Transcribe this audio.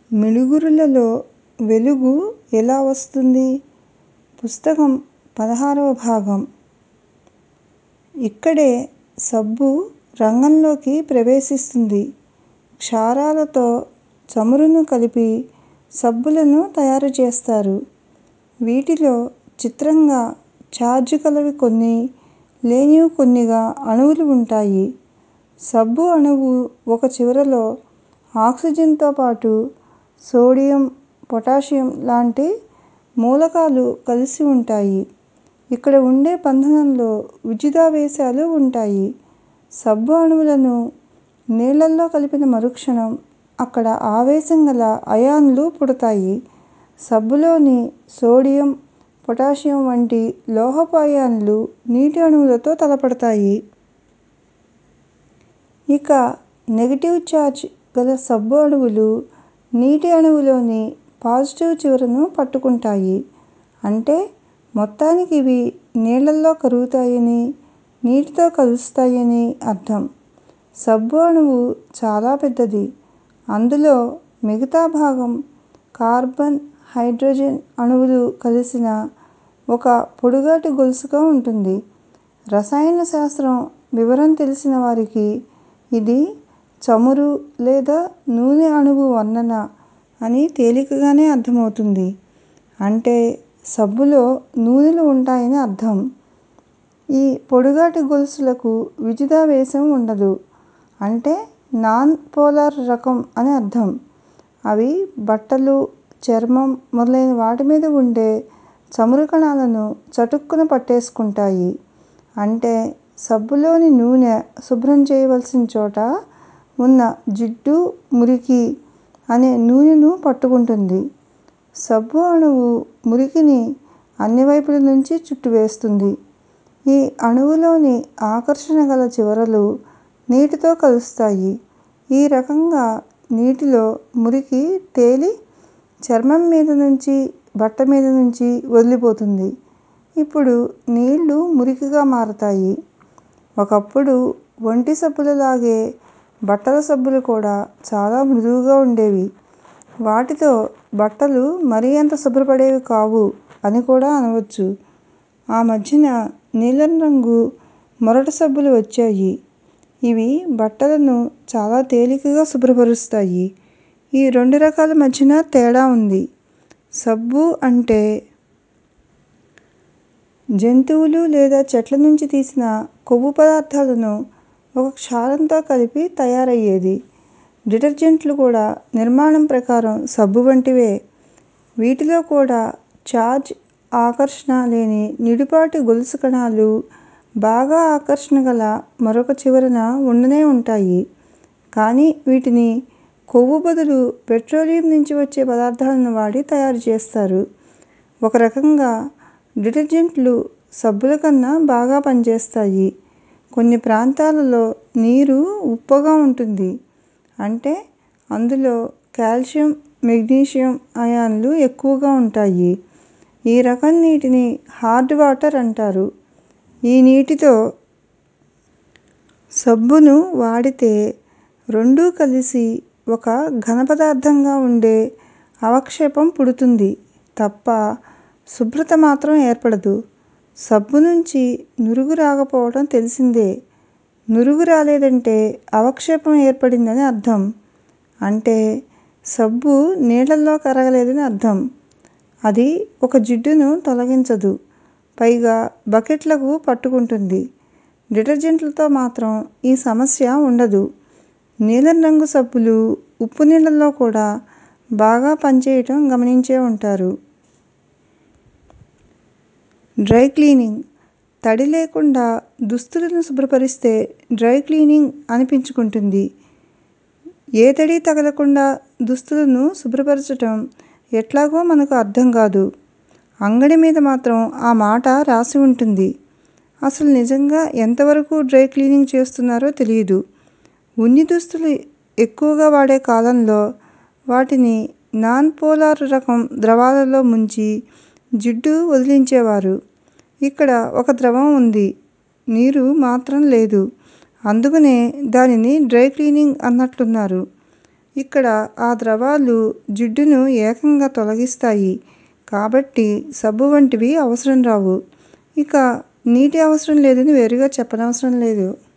మిడుగురులలో వెలుగు ఎలా వస్తుంది? పుస్తకం పదహారవ భాగం ఇక్కడే సబ్బు రంగంలోకి ప్రవేశిస్తుంది. క్షారాలతో చమురును కలిపి సబ్బులను తయారుచేస్తారు. వీటిలో చిత్రంగా ఛార్జ్ కలవి కొన్ని, లేనివి కొన్నిగా అణువులు ఉంటాయి. సబ్బు అణువు ఒక చివరలో ఆక్సిజన్ తో పాటు సోడియం, పొటాషియం లాంటి మూలకాలు కలిసి ఉంటాయి. ఇక్కడ ఉండే బంధనంలో విద్యుదావేశాలు ఉంటాయి. సబ్బు అణువులను నీళ్ళలో కలిపిన మరుక్షణం అక్కడ ఆవేశం గల అయాన్లు పుడతాయి. సబ్బులోని సోడియం, పొటాషియం వంటి లోహపు అయాన్లు నీటి అణువులతో తలపడతాయి. ఇక నెగెటివ్ ఛార్జ్ గల సబ్బు అణువులు నీటి అణువులోని పాజిటివ్ చివరను పట్టుకుంటాయి. అంటే మొత్తానికి ఇవి నీళ్ళలో కరుగుతాయని, నీటితో కలుస్తాయని అర్థం. సబ్బు అణువు చాలా పెద్దది. అందులో మిగతా భాగం కార్బన్, హైడ్రోజన్ అణువులు కలిసిన ఒక పొడుగాటి గొలుసుగా ఉంటుంది. రసాయన శాస్త్రం వివరం తెలిసిన వారికి ఇది చమురు లేదా నూనె అణువు వర్ణన అని తేలికగానే అర్థమవుతుంది. అంటే సబ్బులో నూనెలు ఉంటాయని అర్థం. ఈ పొడుగాటి గొలుసులకు విద్యుదావేశం ఉండదు. అంటే నాన్ పోలార్ రకం అని అర్థం. అవి బట్టలు, చర్మం మొదలైన వాటి మీద ఉండే చమురు కణాలను చటుక్కున పట్టేసుకుంటాయి. అంటే సబ్బులోని నూనె శుభ్రం చేయవలసిన చోట ఉన్న జిడ్డు, మురికి అనే నూనెను పట్టుకుంటుంది. సబ్బు అణువు మురికిని అన్ని వైపుల నుంచి చుట్టివేస్తుంది. ఈ అణువులోని ఆకర్షణ గల చివరలు నీటితో కలుస్తాయి. ఈ రకంగా నీటిలో మురికి తేలి చర్మం మీద నుంచి, బట్ట మీద నుంచి వదిలిపోతుంది. ఇప్పుడు నీళ్ళు మురికిగా మారతాయి. ఒకప్పుడు ఒంటి సబ్బులలాగే బట్టల సబ్బులు కూడా చాలా మృదువుగా ఉండేవి. వాటితో బట్టలు మరీ అంత శుభ్రపడేవి కావు అని కూడా అనవచ్చు. ఆ మధ్యన నీలం రంగు మొరటు సబ్బులు వచ్చాయి. ఇవి బట్టలను చాలా తేలికగా శుభ్రపరుస్తాయి. ఈ రెండు రకాల మధ్యన తేడా ఉంది. సబ్బు అంటే జంతువులు లేదా చెట్ల నుంచి తీసిన కొవ్వు పదార్థాలను ఒక క్షారంతో కలిపి తయారయ్యేది. డిటర్జెంట్లు కూడా నిర్మాణం ప్రకారం సబ్బు వంటివే. వీటిలో కూడా ఛార్జ్, ఆకర్షణ లేని నిడిపాటి గొలుసు కణాలు బాగా ఆకర్షణ గల మరొక చివరన ఉండనే ఉంటాయి. కానీ వీటిని కొవ్వు బదులు పెట్రోలియం నుంచి వచ్చే పదార్థాలను వాడి తయారు చేస్తారు. ఒక రకంగా డిటర్జెంట్లు సబ్బుల కన్నా బాగా పనిచేస్తాయి. కొన్ని ప్రాంతాలలో నీరు ఉప్పగా ఉంటుంది. అంటే అందులో కాల్షియం, మెగ్నీషియం అయాన్లు ఎక్కువగా ఉంటాయి. ఈ రకం నీటిని హార్డ్ వాటర్ అంటారు. ఈ నీటితో సబ్బును వాడితే రెండూ కలిసి ఒక ఘన పదార్థంగా ఉండే అవక్షేపం పుడుతుంది తప్ప శుభ్రత మాత్రం ఏర్పడదు. సబ్బు నుంచి నురుగు రాకపోవడం తెలిసిందే. నురుగు రాలేదంటే అవక్షేపం ఏర్పడిందని అర్థం. అంటే సబ్బు నీళ్ళలో కరగలేదని అర్థం. అది ఒక జిడ్డును తొలగించదు. పైగా బకెట్లకు పట్టుకుంటుంది. డిటర్జెంట్లతో మాత్రం ఈ సమస్య ఉండదు. నీలం రంగు సబ్బులు ఉప్పు నీళ్ళలో కూడా బాగా పనిచేయటం గమనించే ఉంటారు. డ్రై క్లీనింగ్ తడి లేకుండా దుస్తులను శుభ్రపరిస్తే డ్రై క్లీనింగ్ అనిపించుకుంటుంది. ఏ తడీ తగలకుండా దుస్తులను శుభ్రపరచటం ఎట్లాగో మనకు అర్థం కాదు. అంగడి మీద మాత్రం ఆ మాట రాసి ఉంటుంది. అసలు నిజంగా ఎంతవరకు డ్రై క్లీనింగ్ చేస్తున్నారో తెలీదు. ఉన్ని దుస్తులు ఎక్కువగా వాడే కాలంలో వాటిని నాన్ పోలార్ రకం ద్రవాలలో ముంచి జిడ్డు వదిలించేవారు. ఇక్కడ ఒక ద్రవం ఉంది. నీరు మాత్రం లేదు. అందుకనే దానిని డ్రై క్లీనింగ్ అన్నట్లున్నారు. ఇక్కడ ఆ ద్రవాలు జిడ్డును ఏకంగా తొలగిస్తాయి కాబట్టి సబ్బు వంటివి అవసరం రావు ఇక నీటి అవసరం లేదని వేరుగా చెప్పనవసరం లేదు